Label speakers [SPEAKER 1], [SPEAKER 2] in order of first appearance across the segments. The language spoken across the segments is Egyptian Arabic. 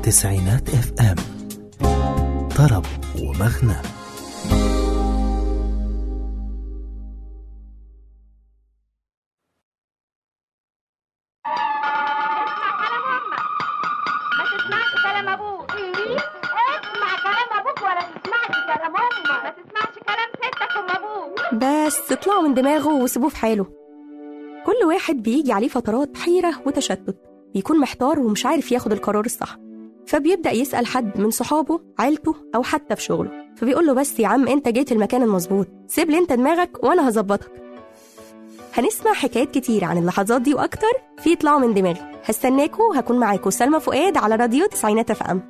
[SPEAKER 1] تسعينات اف ام طرب ومغنى
[SPEAKER 2] ما تسمعش كلام ابوك اسمع كلام ابوك ولا تسمعش كلام امك ما تسمعش كلام ستك ام ابوك
[SPEAKER 3] بس اطلعوا من دماغه وسيبوه في حاله كل واحد بيجي عليه فترات حيرة وتشتت بيكون محتار ومش عارف ياخد القرار الصح فبيبدأ يسأل حد من صحابه عيلته أو حتى في شغله فبيقول له بس يا عم أنت جيت المكان المظبوط سيب لي أنت دماغك وأنا هظبطك هنسمع حكايات كتير عن اللحظات دي وأكتر في اطلعوا من دماغي هستناكوا هكون معاكوا سلمى فؤاد على راديو تسعينات اف ام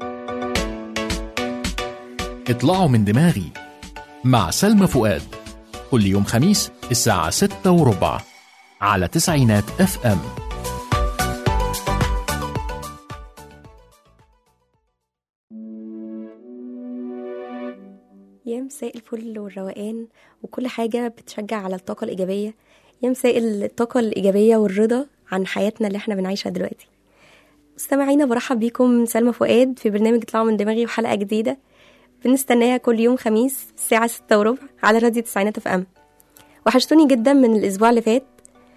[SPEAKER 4] اطلعوا من دماغي مع سلمى فؤاد كل يوم خميس الساعة ستة وربع على تسعينات اف ام
[SPEAKER 3] يا مساء الفل والروقان وكل حاجة بتشجع على الطاقة الإيجابية يا مساء الطاقة الإيجابية والرضا عن حياتنا اللي احنا بنعيشها دلوقتي مستمعينا برحب بيكم سلمى فؤاد في برنامج اطلعوا من دماغي وحلقة جديدة بنستناها كل يوم خميس الساعة ستة وربع على راديو تسعينات اف ام وحشتوني جدا من الأسبوع اللي فات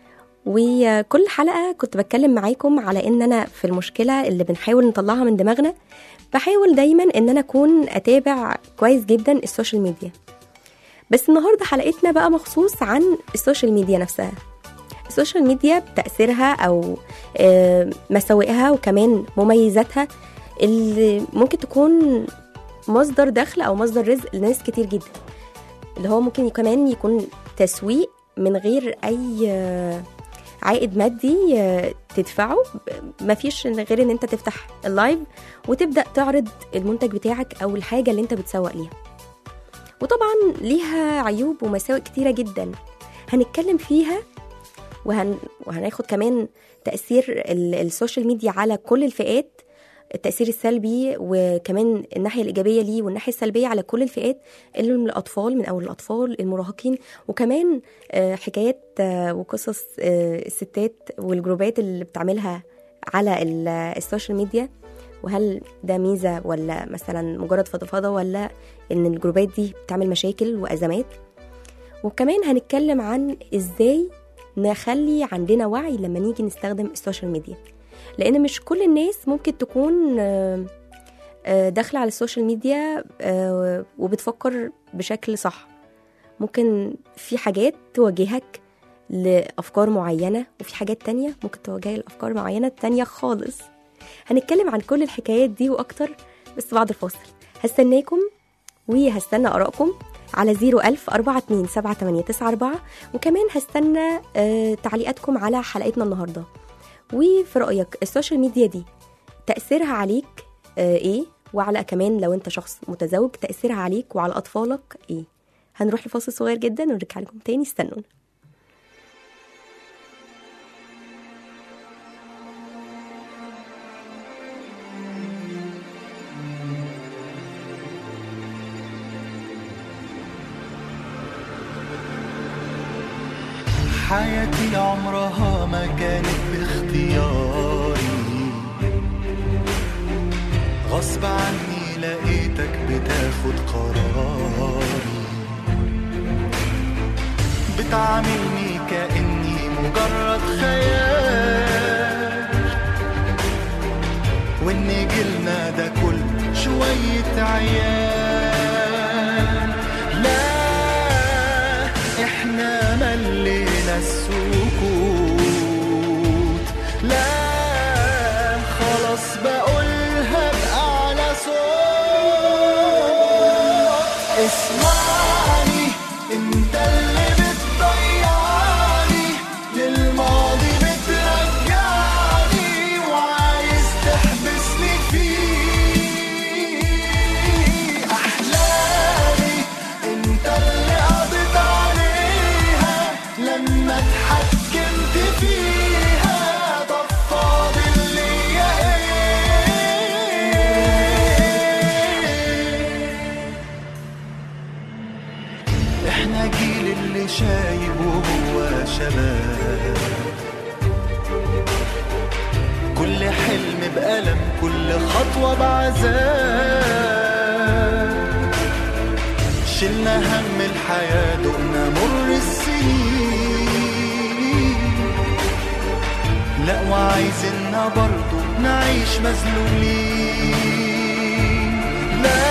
[SPEAKER 3] وكل حلقة كنت بتكلم معاكم على إن أنا في المشكلة اللي بنحاول نطلعها من دماغنا بحاول دايما إن أنا أكون أتابع كويس جدا السوشيال ميديا بس النهاردة حلقتنا بقى مخصوص عن السوشيال ميديا نفسها السوشيال ميديا بتأثيرها أو آه، مساوئها وكمان مميزاتها اللي ممكن تكون مصدر دخل أو مصدر رزق لناس كتير جدا اللي هو ممكن كمان يكون تسويق من غير أي آه، عائد مادي آه، تدفعه ب- مفيش غير ان انت تفتح اللايف وتبدا تعرض المنتج بتاعك او الحاجه اللي انت بتسوق ليها وطبعا ليها عيوب ومساوئ كتيره جدا هنتكلم فيها وهن... وهناخد كمان تاثير ال- السوشيال ميديا على كل الفئات التأثير السلبي وكمان الناحية الإيجابية ليه والناحية السلبية على كل الفئات اللي من الأطفال من أول الأطفال المراهقين وكمان آه، حكايات آه، وقصص آه، الستات والجروبات اللي بتعملها على ال- السوشيال ميديا وهل ده ميزة ولا مثلا مجرد فضفاضة ولا إن الجروبات دي بتعمل مشاكل وأزمات وكمان هنتكلم عن إزاي نخلي عندنا وعي لما نيجي نستخدم السوشيال ميديا لان مش كل الناس ممكن تكون آه، آه، داخله على السوشيال ميديا آه، وبتفكر بشكل صح ممكن في حاجات توجهك لأفكار معينة وفي حاجات تانية ممكن توجهك لأفكار معينة تانية خالص هنتكلم عن كل الحكايات دي وأكتر بس بعد الفاصل هستناكم وهستنى آرائكم على 01000 42 7894 وكمان هستنى آه، تعليقاتكم على حلقتنا النهارده وفي رأيك السوشيال ميديا دي تأثيرها عليك آه ايه وعلى كمان لو انت شخص متزوج تأثيرها عليك وعلى أطفالك ايه هنروح لفاصل صغير جدا ونرجع لكم تاني استنونا
[SPEAKER 5] حياتي عمرها ما كانت باختياري غصب عني لقيتك بتاخد قراري بتعاملني كأني مجرد خيال وإن جيلنا ده كل شوية عيال لا احنا ملينا السكوت لا خلاص بقولها بأعلى صوت اسمعني انت اللي بتضيعني للماضي بترجعني وعايز تحبسني فيه احلامي انت اللي قضيت عليها لما اتحكمت فيها طب فاضل ليا ايه احنا جيل اللي شايب وهو شباب كل حلم بألم كل خطوة بعذاب شلنا هم الحياة دقنا مر السنين لا وعايزيننا برضو نعيش مذلولين لا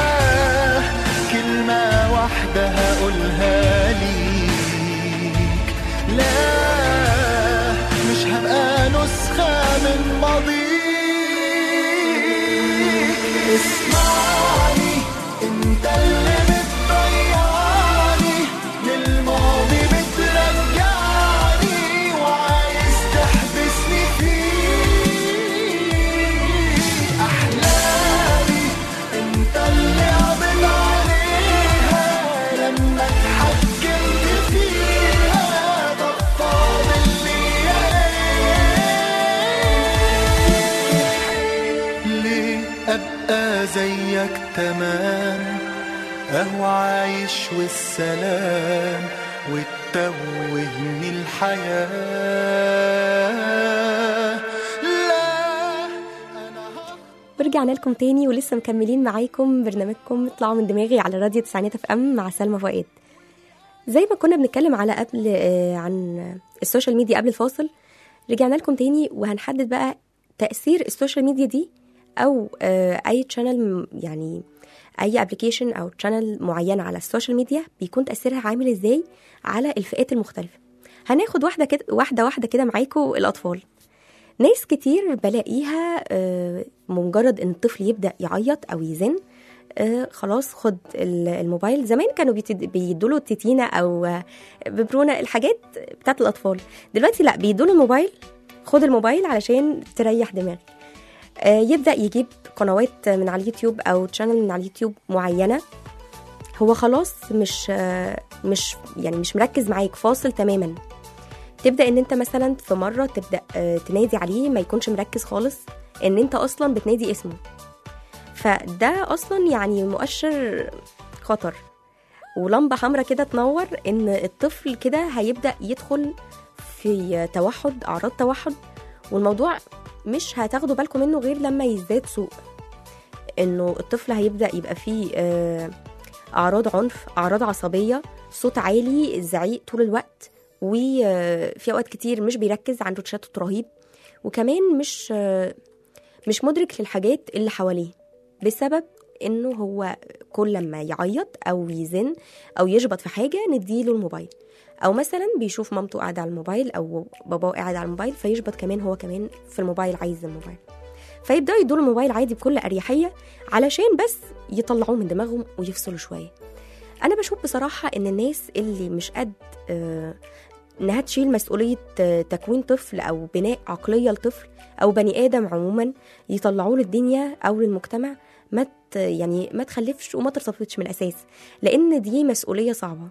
[SPEAKER 5] كلمة واحدة هقولها ليك لا مش هبقى نسخة من ماضيك اسمعني انت اللي بتضيعني للماضي بترجعني وعايز تحبسني فيه احلامي انت اللي قابل عليها لما اتحكمت فيها طب فاضل ليا ايه ليه ابقى زيك تمام اهو عايش والسلام وتتوهني الحياة لا انا هخ...
[SPEAKER 3] ورجعنا لكم تاني ولسه مكملين معاكم برنامجكم اطلعوا من دماغي على راديو تسعينات اف ام مع سلمى فؤاد زي ما كنا بنتكلم على قبل آه، عن السوشيال ميديا قبل الفاصل رجعنا لكم تاني وهنحدد بقى تأثير السوشيال ميديا دي أو آه، أي تشانل يعني أي ابلكيشن أو تشانل معينة على السوشيال ميديا بيكون تأثيرها عامل إزاي على الفئات المختلفة هناخد واحدة كده واحدة واحدة كده معاكم الأطفال ناس كتير بلاقيها آه، مجرد ان الطفل يبدا يعيط او يزن آه، خلاص خد ال- الموبايل زمان كانوا بيدوا له التتينه او آه، ببرونه الحاجات بتاعت الاطفال دلوقتي لا بيدوا له الموبايل خد الموبايل علشان تريح دماغك آه، يبدا يجيب قنوات من على اليوتيوب او تشانل من على اليوتيوب معينه هو خلاص مش آه، مش يعني مش مركز معاك فاصل تماما تبدا ان انت مثلا في مره تبدا آه، تنادي عليه ما يكونش مركز خالص ان انت اصلا بتنادي اسمه فده اصلا يعني مؤشر خطر ولمبه حمراء كده تنور ان الطفل كده هيبدا يدخل في توحد اعراض توحد والموضوع مش هتاخدوا بالكم منه غير لما يزداد سوء انه الطفل هيبدا يبقى فيه آه، اعراض عنف اعراض عصبيه صوت عالي الزعيق طول الوقت وفي اوقات كتير مش بيركز عنده تشتت رهيب وكمان مش آه، مش مدرك للحاجات اللي حواليه بسبب انه هو كل لما يعيط او يزن او يشبط في حاجه نديله الموبايل او مثلا بيشوف مامته قاعده على الموبايل او باباه قاعد على الموبايل فيشبط كمان هو كمان في الموبايل عايز الموبايل فيبداوا يدوا له الموبايل عادي بكل اريحيه علشان بس يطلعوه من دماغهم ويفصلوا شويه انا بشوف بصراحه ان الناس اللي مش قد آه، انها تشيل مسؤوليه آه، تكوين طفل او بناء عقليه لطفل او بني ادم عموما يطلعوه للدنيا او للمجتمع ما ت- يعني ما تخلفش وما ترتبطش من الاساس لان دي مسؤوليه صعبه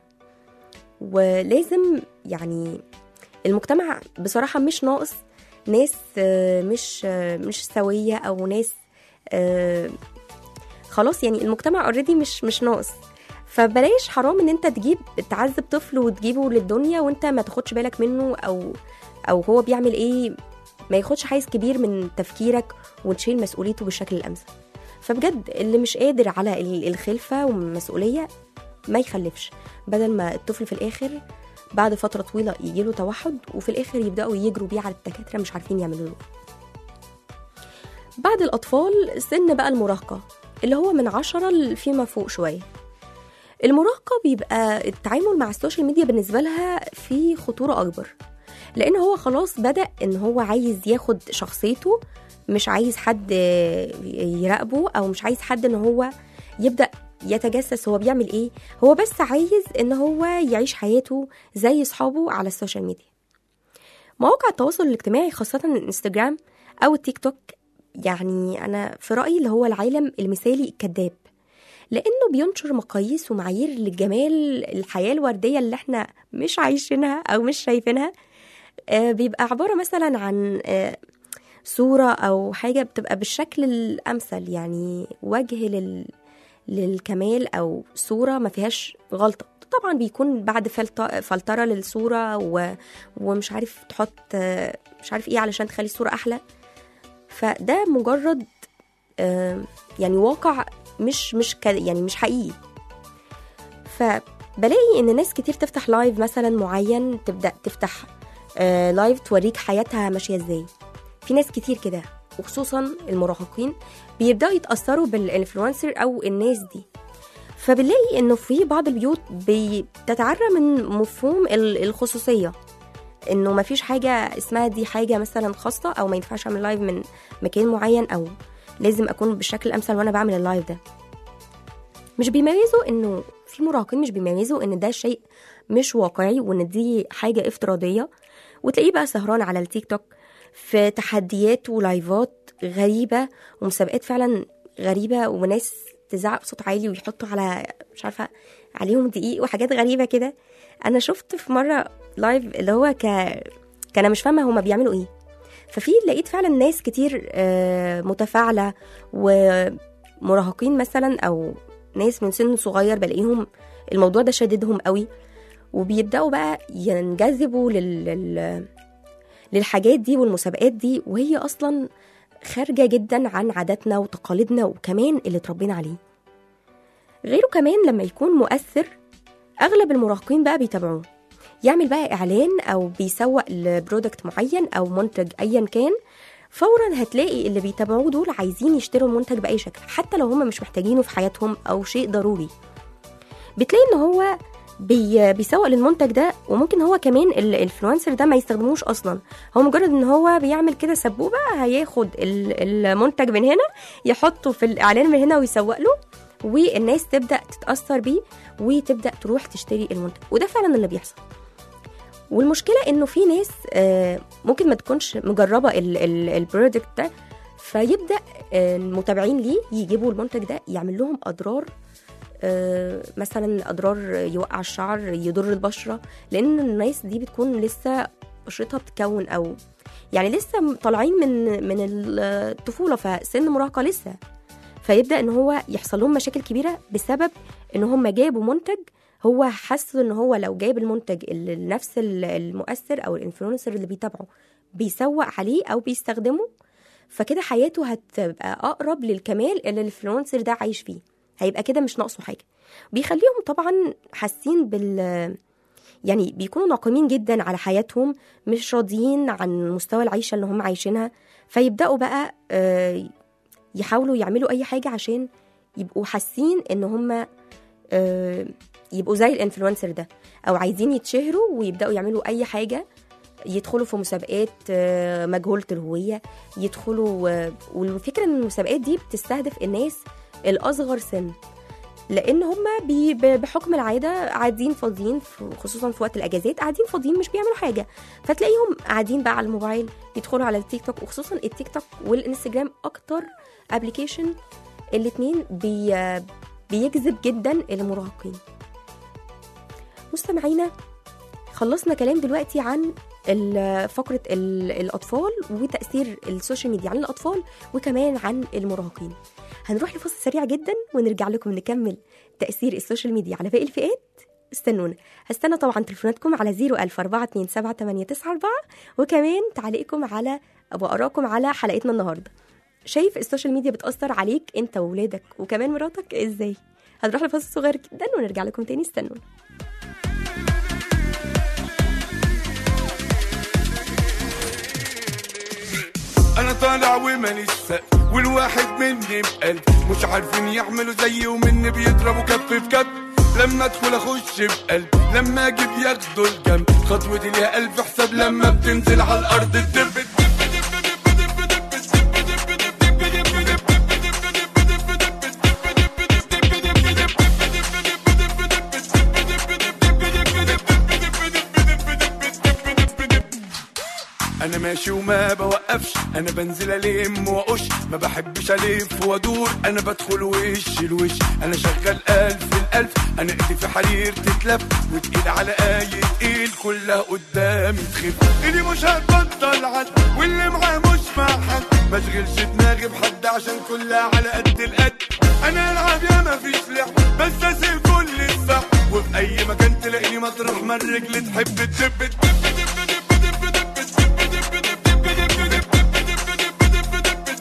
[SPEAKER 3] ولازم يعني المجتمع بصراحه مش ناقص ناس آه، مش آه، مش سويه او ناس آه، خلاص يعني المجتمع اوريدي مش مش ناقص فبلاش حرام ان انت تجيب تعذب طفل وتجيبه للدنيا وانت ما تاخدش بالك منه او او هو بيعمل ايه ما ياخدش حيز كبير من تفكيرك وتشيل مسؤوليته بالشكل الامثل فبجد اللي مش قادر على ال- الخلفه والمسؤوليه ما يخلفش بدل ما الطفل في الاخر بعد فتره طويله يجيله توحد وفي الاخر يبداوا يجروا بيه على الدكاتره مش عارفين يعملوا له بعد الاطفال سن بقى المراهقه اللي هو من عشرة فيما فوق شويه المراهقة بيبقى التعامل مع السوشيال ميديا بالنسبة لها في خطورة أكبر لأن هو خلاص بدأ إن هو عايز ياخد شخصيته مش عايز حد يراقبه أو مش عايز حد إن هو يبدأ يتجسس هو بيعمل إيه هو بس عايز إن هو يعيش حياته زي أصحابه على السوشيال ميديا مواقع التواصل الاجتماعي خاصة الانستجرام أو التيك توك يعني أنا في رأيي اللي هو العالم المثالي الكذاب لانه بينشر مقاييس ومعايير للجمال الحياه الورديه اللي احنا مش عايشينها او مش شايفينها آه، بيبقى عباره مثلا عن آه، صوره او حاجه بتبقى بالشكل الامثل يعني وجه لل للكمال او صوره ما فيهاش غلطه طبعا بيكون بعد فلت- فلتره للصوره و... ومش عارف تحط آه، مش عارف ايه علشان تخلي الصوره احلى فده مجرد آه، يعني واقع مش مش ك- يعني مش حقيقي فبلاقي ان ناس كتير تفتح لايف مثلا معين تبدا تفتح آه، لايف توريك حياتها ماشيه ازاي في ناس كتير كده وخصوصا المراهقين بيبداوا يتاثروا بالانفلونسر او الناس دي فبنلاقي انه في بعض البيوت بتتعرى من مفهوم ال- الخصوصيه انه ما فيش حاجه اسمها دي حاجه مثلا خاصه او ما ينفعش اعمل لايف من مكان معين او لازم اكون بالشكل الامثل وانا بعمل اللايف ده مش بيميزوا انه في مراهقين مش بيميزوا ان ده شيء مش واقعي وان دي حاجه افتراضيه وتلاقيه بقى سهران على التيك توك في تحديات ولايفات غريبه ومسابقات فعلا غريبه وناس تزعق بصوت عالي ويحطوا على مش عارفه عليهم دقيق وحاجات غريبه كده انا شفت في مره لايف اللي هو ك كان أنا مش فاهمه هما بيعملوا ايه ففي لقيت فعلا ناس كتير آه، متفاعله ومراهقين مثلا او ناس من سن صغير بلاقيهم الموضوع ده شددهم قوي وبيبداوا بقى ينجذبوا لل... لل... للحاجات دي والمسابقات دي وهي اصلا خارجه جدا عن عاداتنا وتقاليدنا وكمان اللي اتربينا عليه غيره كمان لما يكون مؤثر اغلب المراهقين بقى بيتابعوه يعمل بقى اعلان او بيسوق لبرودكت معين او منتج ايا كان فورا هتلاقي اللي بيتابعوه دول عايزين يشتروا المنتج باي شكل حتى لو هم مش محتاجينه في حياتهم او شيء ضروري بتلاقي ان هو بي بيسوق للمنتج ده وممكن هو كمان الانفلونسر ده ما يستخدموش اصلا هو مجرد ان هو بيعمل كده سبوبه هياخد ال- المنتج من هنا يحطه في الاعلان من هنا ويسوق له والناس تبدا تتاثر بيه وتبدا تروح تشتري المنتج وده فعلا اللي بيحصل والمشكله انه في ناس آه، ممكن ما تكونش مجربه البرودكت ده فيبدا آه، المتابعين ليه يجيبوا المنتج ده يعمل لهم اضرار آه، مثلا اضرار يوقع الشعر يضر البشره لان الناس دي بتكون لسه بشرتها بتتكون او يعني لسه طالعين من من الطفوله فسن مراهقه لسه فيبدا ان هو يحصل لهم مشاكل كبيره بسبب ان هم جابوا منتج هو حس ان هو لو جايب المنتج اللي نفس ال- المؤثر او الانفلونسر اللي بيتابعه بيسوق عليه او بيستخدمه فكده حياته هتبقى اقرب للكمال اللي الانفلونسر ده عايش فيه هيبقى كده مش ناقصه حاجه بيخليهم طبعا حاسين بال يعني بيكونوا ناقمين جدا على حياتهم مش راضيين عن مستوى العيشه اللي هم عايشينها فيبداوا بقى آه، يحاولوا يعملوا اي حاجه عشان يبقوا حاسين ان هم آه، يبقوا زي الانفلونسر ده او عايزين يتشهروا ويبداوا يعملوا اي حاجه يدخلوا في مسابقات آه، مجهوله الهويه يدخلوا آه، والفكره ان المسابقات دي بتستهدف الناس الاصغر سن لان هم بي ب- بحكم العاده قاعدين فاضيين في- خصوصا في وقت الاجازات قاعدين فاضيين مش بيعملوا حاجه فتلاقيهم قاعدين بقى على الموبايل يدخلوا على التيك توك وخصوصا التيك توك والانستجرام اكتر ابلكيشن الاتنين بي بيجذب جدا المراهقين مستمعينا خلصنا كلام دلوقتي عن ال- فقرة ال- الأطفال وتأثير السوشيال ميديا عن الأطفال وكمان عن المراهقين هنروح لفصل سريع جدا ونرجع لكم نكمل تأثير السوشيال ميديا على باقي الفئات استنونا هستنى طبعا تليفوناتكم على 004278994 وكمان تعليقكم على وآرائكم على حلقتنا النهارده شايف السوشيال ميديا بتأثر عليك انت وولادك وكمان مراتك ازاي هنروح لفاصل صغير جدا ونرجع لكم تاني استنونا
[SPEAKER 5] انا طالع وماليش سقف والواحد مني بقلب مش عارفين يعملوا زيي ومني بيضربوا كف في كف لما ادخل اخش بقلب لما اجي بياخدوا الجنب خطوتي ليها الف حساب لما بتنزل على الارض الدب انا ماشي وما بوقفش انا بنزل الم واقش ما بحبش الف وادور انا بدخل وش الوش انا شغال الف الالف انا ايدي في حرير تتلف وتقيل على اي تقيل كلها قدامي تخف ايدي مش هتبطل عد واللي معاه مش مع حد ما اشغلش دماغي بحد عشان كلها على قد القد انا العب يا ما فيش لعب بس اسيب كل الصح وفي اي مكان تلاقيني مطرح ما الرجل تحب تدب تدب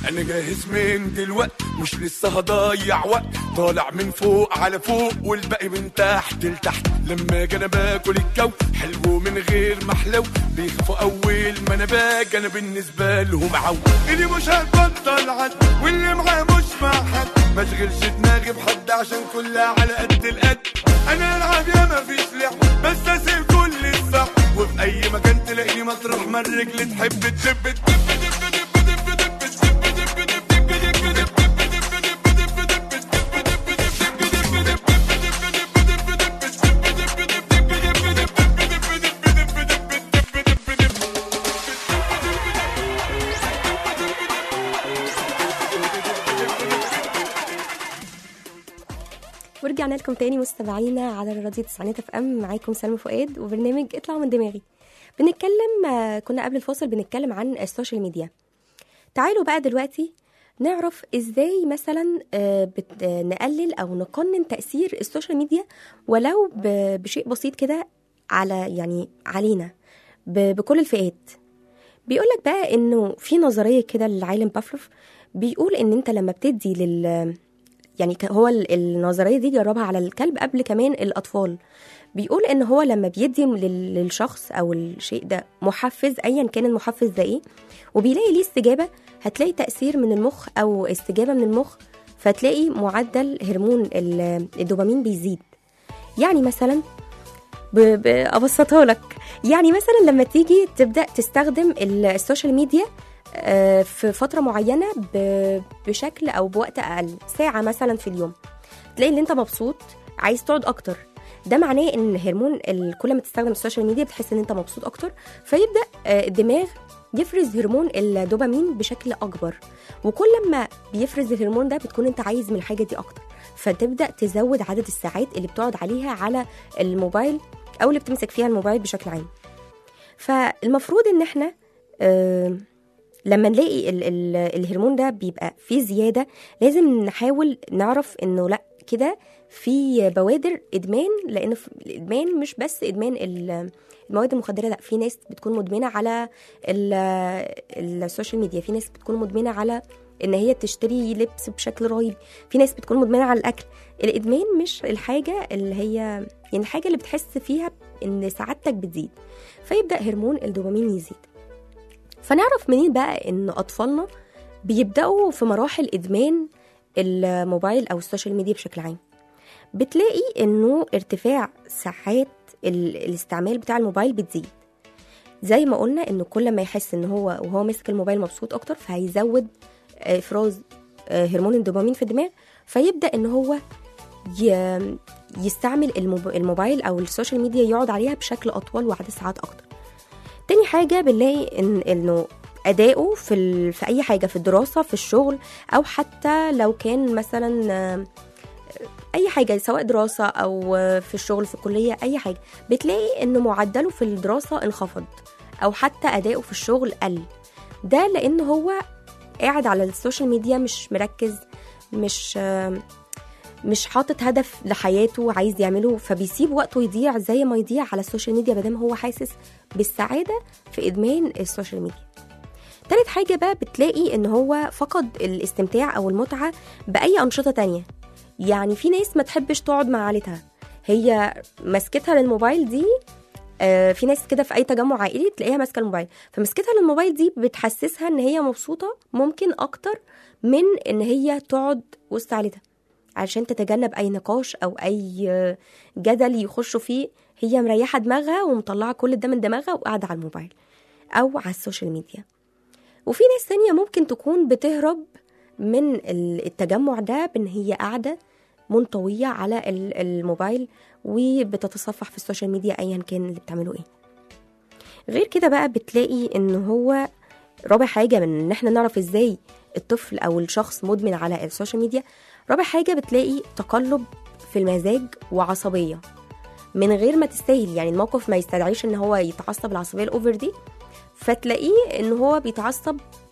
[SPEAKER 5] انا جاهز من دلوقت مش لسه هضيع وقت طالع من فوق على فوق والباقي من تحت لتحت لما اجي انا باكل الجو حلو من غير محلو بيخافوا اول ما انا باجي انا بالنسبه لهم عو اللي مش هتبطل عد واللي معاه مش مع حد ما اشغلش دماغي بحد عشان كلها على قد القد انا العب يا ما فيش لعب بس اسيب كل الصح وفي اي مكان تلاقيني مطرح ما الرجل تحب تدب تدب تدب تدب تدب
[SPEAKER 3] ورجعنا لكم تاني مستمعينا على الراديو تسعينات اف ام معاكم سلمى فؤاد وبرنامج اطلعوا من دماغي بنتكلم آه، كنا قبل الفاصل بنتكلم عن السوشيال ميديا تعالوا بقى دلوقتي نعرف ازاي مثلا آه، بت- آه، نقلل او نقنن تاثير السوشيال ميديا ولو ب- بشيء بسيط كده على يعني علينا ب- بكل الفئات بيقولك بقى انه في نظريه كده للعالم بافلوف بيقول ان انت لما بتدي لل يعني ك- هو ال- النظريه دي جربها على الكلب قبل كمان الاطفال بيقول ان هو لما بيدي لل- للشخص او الشيء ده محفز ايا كان المحفز ده ايه وبيلاقي ليه استجابه هتلاقي تاثير من المخ او استجابه من المخ فتلاقي معدل هرمون ال- الدوبامين بيزيد يعني مثلا ب- ب- ابسطها لك يعني مثلا لما تيجي تبدا تستخدم ال- السوشيال ميديا آه، في فتره معينه ب- بشكل او بوقت اقل ساعه مثلا في اليوم تلاقي ان انت مبسوط عايز تقعد اكتر ده معناه ان هرمون ال- كل ما تستخدم السوشيال ميديا بتحس ان انت مبسوط اكتر فيبدا آه، الدماغ يفرز هرمون الدوبامين بشكل اكبر وكل ما بيفرز الهرمون ده بتكون انت عايز من الحاجه دي اكتر فتبدا تزود عدد الساعات اللي بتقعد عليها على الموبايل او اللي بتمسك فيها الموبايل بشكل عام فالمفروض ان احنا آه لما نلاقي ال ال الهرمون ده بيبقى فيه زياده لازم نحاول نعرف انه لا كده في بوادر ادمان لان في- الادمان مش بس ادمان ال- المواد المخدره لا في ناس بتكون مدمنه على ال- السوشيال ميديا في ناس بتكون مدمنه على ان هي تشتري لبس بشكل رهيب في ناس بتكون مدمنه على الاكل الادمان مش الحاجه اللي هي يعني الحاجه اللي بتحس فيها ان سعادتك بتزيد فيبدا هرمون الدوبامين يزيد فنعرف منين بقى ان اطفالنا بيبداوا في مراحل ادمان الموبايل او السوشيال ميديا بشكل عام بتلاقي انه ارتفاع ساعات ال- الاستعمال بتاع الموبايل بتزيد زي ما قلنا انه كل ما يحس ان هو وهو ماسك الموبايل مبسوط اكتر فهيزود آه، افراز آه، هرمون الدوبامين في الدماغ فيبدا ان هو ي- يستعمل الموب- الموبايل او السوشيال ميديا يقعد عليها بشكل اطول وعدد ساعات اكتر تاني حاجه بنلاقي ان انه اداؤه في ال... في اي حاجه في الدراسه في الشغل او حتى لو كان مثلا آه، اي حاجه سواء دراسه او آه، في الشغل في الكليه اي حاجه بتلاقي ان معدله في الدراسه انخفض او حتى اداؤه في الشغل قل ده لان هو قاعد على السوشيال ميديا مش مركز مش آه، مش حاطط هدف لحياته عايز يعمله فبيسيب وقته يضيع زي ما يضيع على السوشيال ميديا مادام هو حاسس بالسعاده في ادمان السوشيال ميديا تالت حاجه بقى بتلاقي ان هو فقد الاستمتاع او المتعه باي انشطه تانية يعني في ناس ما تحبش تقعد مع عيلتها هي مسكتها للموبايل دي آه، في ناس كده في اي تجمع عائلي تلاقيها ماسكه الموبايل فمسكتها للموبايل دي بتحسسها ان هي مبسوطه ممكن اكتر من ان هي تقعد وسط عيلتها علشان تتجنب اي نقاش او اي آه، جدل يخشوا فيه هي مريحه دماغها ومطلعه كل ده من دماغها وقاعده على الموبايل او على السوشيال ميديا وفي ناس تانية ممكن تكون بتهرب من ال- التجمع ده بان هي قاعده منطويه على ال- الموبايل وبتتصفح في السوشيال ميديا ايا كان اللي بتعمله ايه غير كده بقى بتلاقي ان هو رابع حاجه من ان احنا نعرف ازاي الطفل او الشخص مدمن على السوشيال ميديا رابع حاجه بتلاقي تقلب في المزاج وعصبيه من غير ما تستاهل يعني الموقف ما يستدعيش ان هو يتعصب العصبيه الاوفر دي فتلاقيه ان هو بيتعصب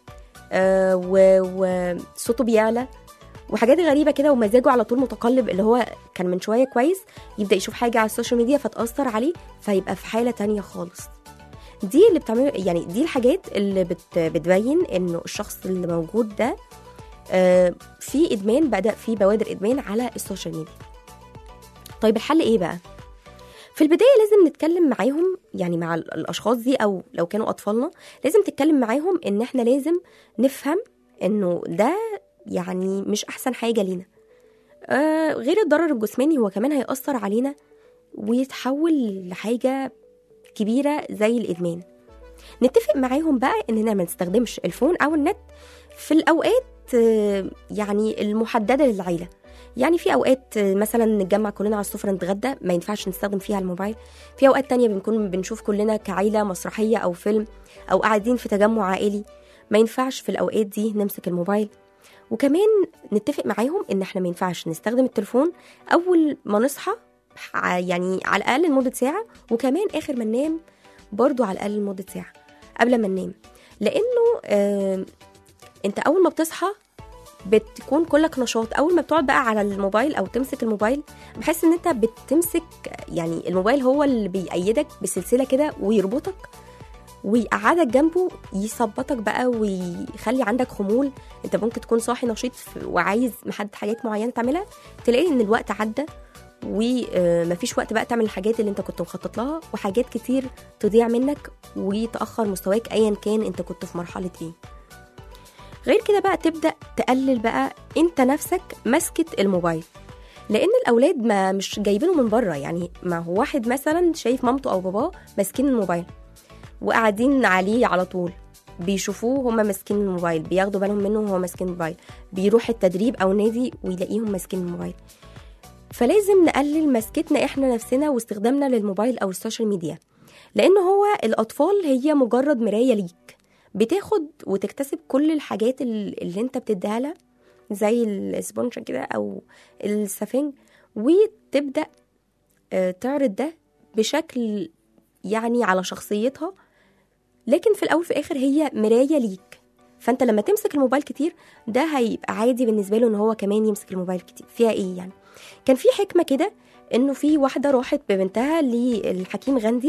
[SPEAKER 3] آه و- وصوته بيعلى وحاجات غريبه كده ومزاجه على طول متقلب اللي هو كان من شويه كويس يبدا يشوف حاجه على السوشيال ميديا فتاثر عليه فيبقى في حاله تانية خالص دي اللي بتعمل يعني دي الحاجات اللي بت بتبين انه الشخص اللي موجود ده آه، في ادمان بدا في بوادر ادمان على السوشيال ميديا طيب الحل ايه بقى في البدايه لازم نتكلم معاهم يعني مع ال- الاشخاص دي او لو كانوا اطفالنا لازم تتكلم معاهم ان احنا لازم نفهم انه ده يعني مش احسن حاجه لينا آه غير الضرر الجسماني هو كمان هيأثر علينا ويتحول لحاجه كبيره زي الادمان نتفق معاهم بقى اننا ما نستخدمش الفون او النت في الاوقات آه، يعني المحدده للعيله يعني في اوقات آه، مثلا نتجمع كلنا على السفره نتغدى ما ينفعش نستخدم فيها الموبايل في اوقات تانية بنكون بنشوف كلنا كعيله مسرحيه او فيلم او قاعدين في تجمع عائلي ما ينفعش في الاوقات دي نمسك الموبايل وكمان نتفق معاهم ان احنا ما ينفعش نستخدم التليفون اول ما نصحى ع- يعني على الاقل لمده ساعه وكمان اخر ما ننام برضو على الاقل لمده ساعه قبل ما ننام لانه آه انت اول ما بتصحى بتكون كلك نشاط اول ما بتقعد بقى على الموبايل او تمسك الموبايل بحس ان انت بتمسك يعني الموبايل هو اللي بيأيدك بسلسله كده ويربطك ويقعدك جنبه يثبطك بقى ويخلي عندك خمول انت ممكن تكون صاحي نشيط ف- وعايز محدد حاجات معينه تعملها تلاقي ان الوقت عدى ومفيش وقت بقى تعمل الحاجات اللي انت كنت مخطط لها وحاجات كتير تضيع منك وتأخر مستواك ايا كان انت كنت في مرحله ايه غير كده بقى تبدا تقلل بقى انت نفسك مسكه الموبايل لان الاولاد ما مش جايبينه من بره يعني ما هو واحد مثلا شايف مامته او باباه ماسكين الموبايل وقاعدين عليه على طول بيشوفوه هما ماسكين الموبايل بياخدوا بالهم منه وهو ماسكين الموبايل بيروح التدريب او نادي ويلاقيهم ماسكين الموبايل فلازم نقلل مسكتنا احنا نفسنا واستخدامنا للموبايل او السوشيال ميديا لان هو الاطفال هي مجرد مرايه ليك بتاخد وتكتسب كل الحاجات ال- اللي انت بتديها لها زي الاسبونجة كده او السفنج وتبدا آه، تعرض ده بشكل يعني على شخصيتها لكن في الاول في الاخر هي مرايه ليك فانت لما تمسك الموبايل كتير ده هيبقى عادي بالنسبه له ان هو كمان يمسك الموبايل كتير فيها ايه يعني كان في حكمه كده انه في واحده راحت ببنتها للحكيم غاندي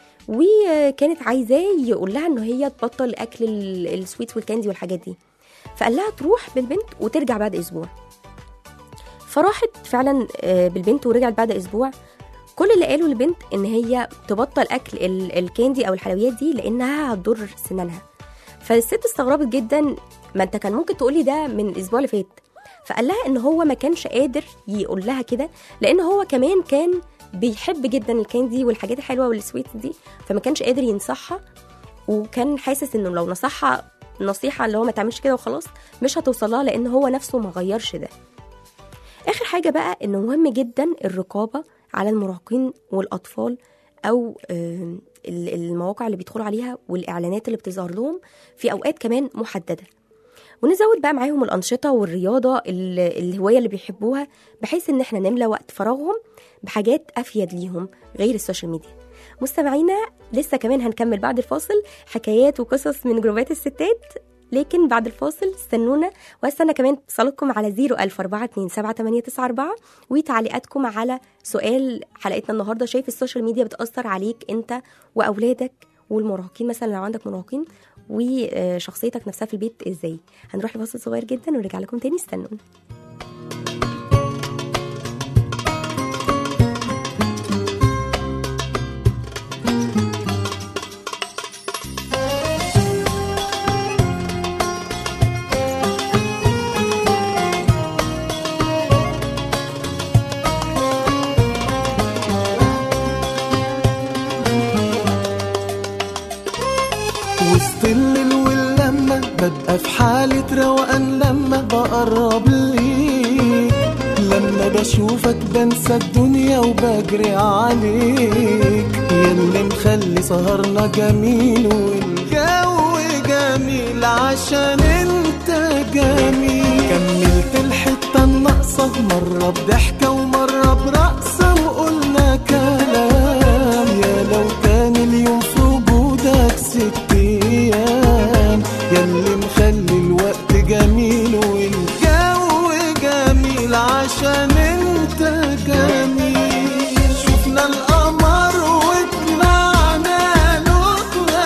[SPEAKER 3] وكانت عايزاه يقول لها ان هي تبطل اكل ال- السويتس والكاندي والحاجات دي فقال لها تروح بالبنت وترجع بعد اسبوع فراحت فعلا آه، بالبنت ورجعت بعد اسبوع كل اللي قالوا للبنت ان هي تبطل اكل ال- الكاندي او الحلويات دي لانها هتضر سنانها فالست استغربت جدا ما انت كان ممكن تقولي ده من الاسبوع اللي فات فقال لها ان هو ما كانش قادر يقول لها كده لان هو كمان كان بيحب جدا الكاندي والحاجات الحلوه والسويت دي فما كانش قادر ينصحها وكان حاسس انه لو نصحها نصيحه اللي هو ما تعملش كده وخلاص مش هتوصلها لان هو نفسه ما غيرش ده اخر حاجه بقى انه مهم جدا الرقابه على المراهقين والاطفال او آه، ال- المواقع اللي بيدخلوا عليها والاعلانات اللي بتظهر لهم في اوقات كمان محدده ونزود بقى معاهم الانشطه والرياضه ال- الهوايه اللي بيحبوها بحيث ان احنا نملى وقت فراغهم بحاجات افيد ليهم غير السوشيال ميديا مستمعينا لسه كمان هنكمل بعد الفاصل حكايات وقصص من جروبات الستات لكن بعد الفاصل استنونا واستنى كمان اتصالاتكم على 004278994 وتعليقاتكم على سؤال حلقتنا النهارده شايف السوشيال ميديا بتأثر عليك انت واولادك والمراهقين مثلا لو عندك مراهقين وشخصيتك نفسها في البيت ازاي هنروح لفاصل صغير جدا ونرجع لكم تاني استنونا
[SPEAKER 6] وسط الليل واللمة ببقى في حالة روقان لما بقرب ليك لما بشوفك بنسى الدنيا وبجري عليك ياللي مخلي سهرنا جميل والجو جميل عشان انت جميل كملت الحتة الناقصة مرة بضحكة ومرة برقصة وقلنا كلام يا لو كان اليوم في وجودك ست ايام ياللي مخلي الوقت جميل والجو جميل عشان انت جميل شفنا القمر وطلعنا له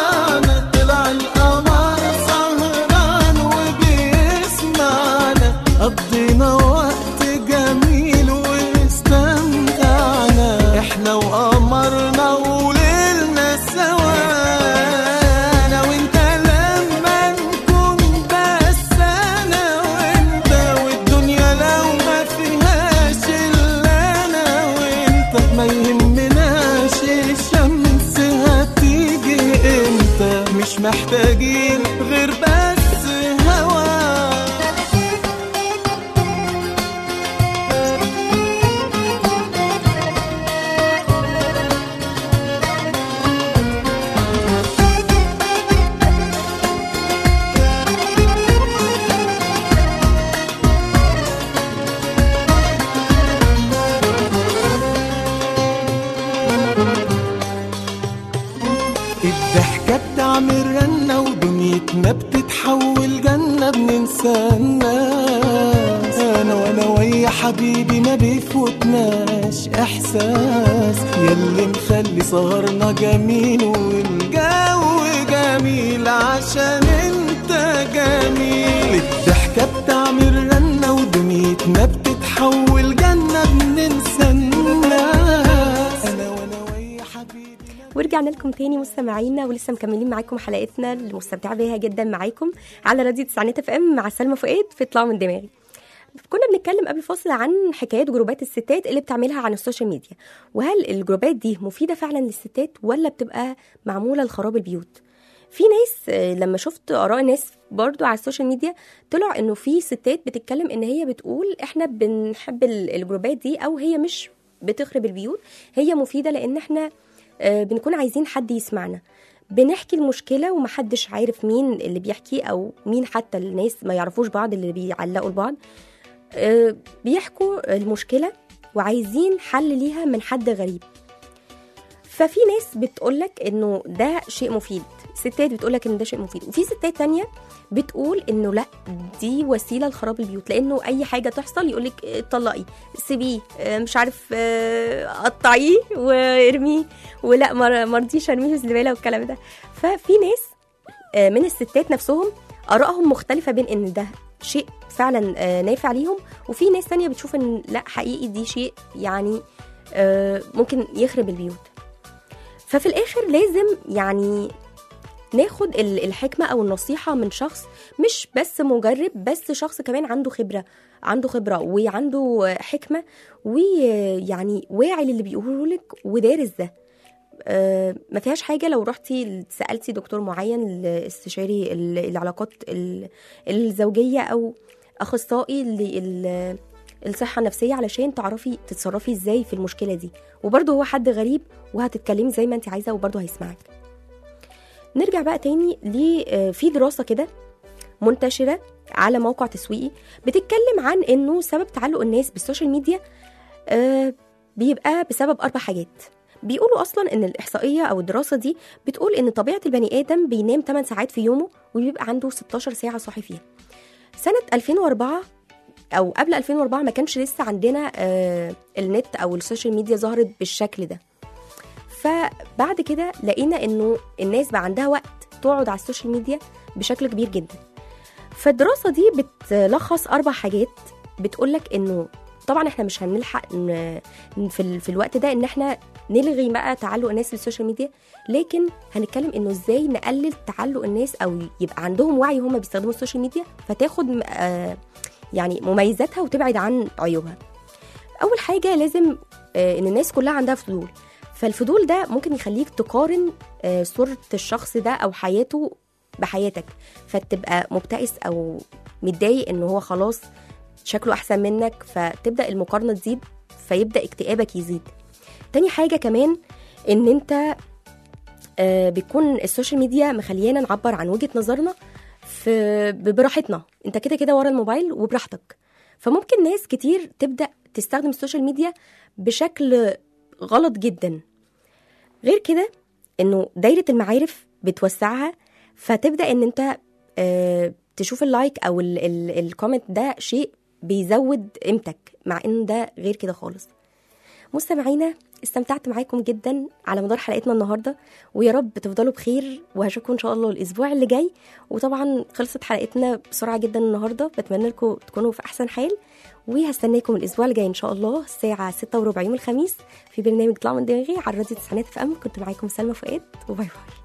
[SPEAKER 6] محتاجين غير بس هوا الضحكة بتعمل رنة ودنيتنا بتتحول جنة بننسى الناس أنا وأنا ويا حبيبي ما بيفوتناش إحساس ياللي مخلي سهرنا جميل والجو جميل عشان انت جميل الضحكة بتعمل رنة ودنيتنا بتتحول جنة بننسى الناس أنا وأنا ويا حبيبي
[SPEAKER 3] ورجعنا لكم تاني مستمعينا ولسه مكملين معاكم حلقتنا اللي مستمتعه بيها جدا معاكم على راديو تسعينات اف ام مع سلمى فؤاد في اطلعوا من دماغي كنا بنتكلم قبل فاصل عن حكايات جروبات الستات اللي بتعملها عن السوشيال ميديا وهل الجروبات دي مفيده فعلا للستات ولا بتبقى معموله لخراب البيوت في ناس آه، لما شفت اراء ناس برضو على السوشيال ميديا طلع انه في ستات بتتكلم ان هي بتقول احنا بنحب ال- الجروبات دي او هي مش بتخرب البيوت هي مفيده لان احنا آه، بنكون عايزين حد يسمعنا بنحكي المشكلة ومحدش عارف مين اللي بيحكي أو مين حتى الناس ما يعرفوش بعض اللي بيعلقوا لبعض آه، بيحكوا المشكلة وعايزين حل ليها من حد غريب ففي ناس بتقولك انه ده شيء مفيد ستات بتقولك ان ده شيء مفيد وفي ستات تانية بتقول انه لا دي وسيله لخراب البيوت لانه اي حاجه تحصل يقولك آه، طلقي سيبيه آه، مش عارف آه، قطعيه وارميه ولا ما ما رضيش ارميه في الزباله والكلام ده ففي ناس آه، من الستات نفسهم ارائهم مختلفه بين ان ده شيء فعلا آه، نافع ليهم وفي ناس تانية بتشوف ان لا حقيقي دي شيء يعني آه، ممكن يخرب البيوت ففي الاخر لازم يعني ناخد ال- الحكمة أو النصيحة من شخص مش بس مجرب بس شخص كمان عنده خبرة عنده خبرة وعنده حكمة ويعني واعي للي بيقوله لك ودارس ده آه، ما فيهاش حاجة لو رحتي سألتي دكتور معين استشاري ال- العلاقات ال- الزوجية أو أخصائي لل- الصحة النفسية علشان تعرفي تتصرفي ازاي في المشكلة دي وبرضه هو حد غريب وهتتكلمي زي ما انت عايزة وبرضه هيسمعك نرجع بقى تاني ل آه، في دراسة كده منتشرة على موقع تسويقي بتتكلم عن انه سبب تعلق الناس بالسوشيال ميديا آه، بيبقى بسبب اربع حاجات بيقولوا اصلا ان الاحصائيه او الدراسه دي بتقول ان طبيعه البني ادم بينام 8 ساعات في يومه وبيبقى عنده 16 ساعه صاحي فيها سنه 2004 او قبل 2004 ما كانش لسه عندنا آه النت او السوشيال ميديا ظهرت بالشكل ده فبعد كده لقينا انه الناس بقى عندها وقت تقعد على السوشيال ميديا بشكل كبير جدا فالدراسه دي بتلخص اربع حاجات بتقولك انه طبعا احنا مش هنلحق ن- ن- في, ال- في الوقت ده ان احنا نلغي بقى تعلق الناس بالسوشيال ميديا لكن هنتكلم انه ازاي نقلل تعلق الناس او يبقى عندهم وعي هم بيستخدموا السوشيال ميديا فتاخد م- آه يعني مميزاتها وتبعد عن عيوبها اول حاجه لازم آه ان الناس كلها عندها فضول فالفضول ده ممكن يخليك تقارن آه صوره الشخص ده او حياته بحياتك فتبقى مبتئس او متضايق ان هو خلاص شكله احسن منك فتبدا المقارنه تزيد فيبدا اكتئابك يزيد تاني حاجه كمان ان انت آه، بيكون السوشيال ميديا مخليانا نعبر عن وجهه نظرنا في ب- براحتنا انت كده كده ورا الموبايل وبراحتك فممكن ناس كتير تبدا تستخدم السوشيال ميديا بشكل غلط جدا غير كده انه دايره المعارف بتوسعها فتبدا ان انت آه، تشوف اللايك او ال- ال- الكومنت ده شيء بيزود قيمتك مع ان ده غير كده خالص مستمعينا استمتعت معاكم جدا على مدار حلقتنا النهارده ويا رب تفضلوا بخير وهشوفكم ان شاء الله الاسبوع اللي جاي وطبعا خلصت حلقتنا بسرعه جدا النهارده بتمنى لكم تكونوا في احسن حال وهستناكم الاسبوع اللي جاي ان شاء الله الساعه 6 وربع يوم الخميس في برنامج طلع من دماغي على راديو تسعينات في ام كنت معاكم سلمى فؤاد وباي باي